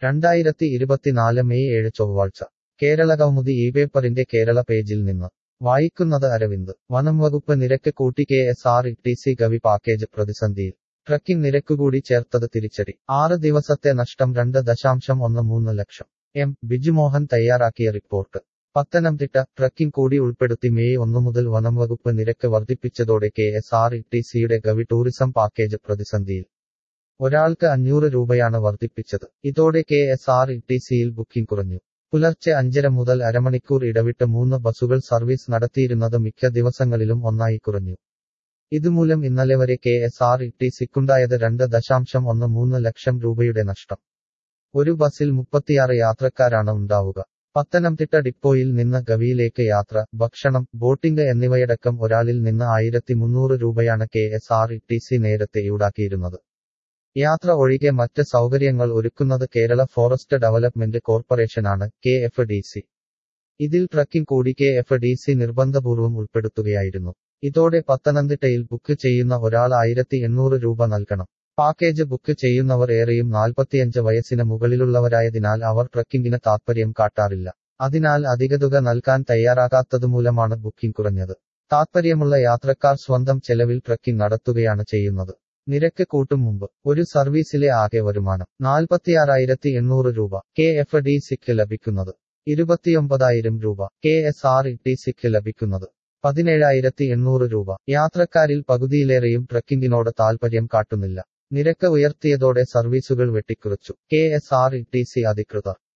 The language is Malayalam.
രണ്ടായിരത്തി ഇരുപത്തിനാല് മെയ് ഏഴ് ചൊവ്വാഴ്ച കേരളകൗമുദി ഈ പേപ്പറിന്റെ കേരള പേജിൽ നിന്ന് വായിക്കുന്നത് അരവിന്ദ് വനം വകുപ്പ് നിരക്ക് കൂട്ടി K S R T C Gavi package പ്രതിസന്ധിയിൽ ട്രക്കിംഗ് നിരക്കുകൂടി ചേർത്തത് തിരിച്ചടി ആറ് ദിവസത്തെ നഷ്ടം രണ്ട് ദശാംശം ഒന്ന് മൂന്ന് ലക്ഷം എം ബിജുമോഹൻ തയ്യാറാക്കിയ റിപ്പോർട്ട് പത്തനംതിട്ട ട്രക്കിംഗ് കൂടി ഉൾപ്പെടുത്തി മെയ് ഒന്നു മുതൽ വനം വകുപ്പ് നിരക്ക് വർദ്ധിപ്പിച്ചതോടെ കെ എസ് ആർ ടി സിയുടെ ഗവി ടൂറിസം പാക്കേജ് പ്രതിസന്ധിയിൽ ഒരാൾക്ക് അഞ്ഞൂറ് രൂപയാണ് വർദ്ധിപ്പിച്ചത് ഇതോടെ കെ എസ് ആർ ടി സിയിൽ ബുക്കിംഗ് കുറഞ്ഞു പുലർച്ചെ അഞ്ചര മുതൽ അരമണിക്കൂർ ഇടവിട്ട് മൂന്ന് ബസുകൾ സർവീസ് നടത്തിയിരുന്നത് മിക്ക ദിവസങ്ങളിലും ഒന്നായി കുറഞ്ഞു ഇതുമൂലം ഇന്നലെ വരെ കെ എസ് ആർ ടി സിക്കുണ്ടായത് രണ്ട് ദശാംശം ഒന്ന് മൂന്ന് ലക്ഷം രൂപയുടെ നഷ്ടം ഒരു ബസിൽ മുപ്പത്തിയാറ് യാത്രക്കാരാണ് ഉണ്ടാവുക പത്തനംതിട്ട ഡിപ്പോയിൽ നിന്ന് ഗവിയിലേക്ക് യാത്ര ഭക്ഷണം ബോട്ടിംഗ് എന്നിവയടക്കം ഒരാളിൽ നിന്ന് ആയിരത്തി മുന്നൂറ് രൂപയാണ് K S R T C നേരത്തെ ഈടാക്കിയിരുന്നത് യാത്ര ഒഴികെ മറ്റ് സൗകര്യങ്ങൾ ഒരുക്കുന്നത് കേരള ഫോറസ്റ്റ് ഡെവലപ്മെന്റ് കോർപ്പറേഷനാണ് കെ എഫ് ഡി സി ഇതിൽ ട്രക്കിംഗ് കൂടി കെ എഫ് ഡി സി നിർബന്ധപൂർവ്വം ഉൾപ്പെടുത്തുകയായിരുന്നു ഇതോടെ പത്തനംതിട്ടയിൽ ബുക്ക് ചെയ്യുന്ന ഒരാൾ ആയിരത്തി എണ്ണൂറ് രൂപ നൽകണം പാക്കേജ് ബുക്ക് ചെയ്യുന്നവർ ഏറെയും നാൽപ്പത്തിയഞ്ച് വയസ്സിന് മുകളിലുള്ളവരായതിനാൽ അവർ ട്രക്കിംഗിന് താത്പര്യം കാട്ടാറില്ല അതിനാൽ അധിക തുക നൽകാൻ തയ്യാറാകാത്തതുമൂലമാണ് ബുക്കിംഗ് കുറഞ്ഞത് താത്പര്യമുള്ള യാത്രക്കാർ സ്വന്തം ചെലവിൽ ട്രക്കിംഗ് നടത്തുകയാണ് ചെയ്യുന്നത് നിരക്ക് കൂട്ടും മുമ്പ് ഒരു സർവീസിലെ ആകെ വരുമാനം നാൽപ്പത്തിയാറായിരത്തി എണ്ണൂറ് രൂപ കെ എഫ് ഡി സിക്ക് ലഭിക്കുന്നത് ഇരുപത്തിയൊമ്പതായിരം രൂപ കെ എസ് ആർ ടി സിക്ക് ലഭിക്കുന്നത് പതിനേഴായിരത്തി എണ്ണൂറ് രൂപ യാത്രക്കാരിൽ പകുതിയിലേറെയും ട്രക്കിംഗിനോട് താൽപര്യം കാട്ടുന്നില്ല നിരക്ക് ഉയർത്തിയതോടെ സർവീസുകൾ വെട്ടിക്കുറച്ചു K S R T C അധികൃതർ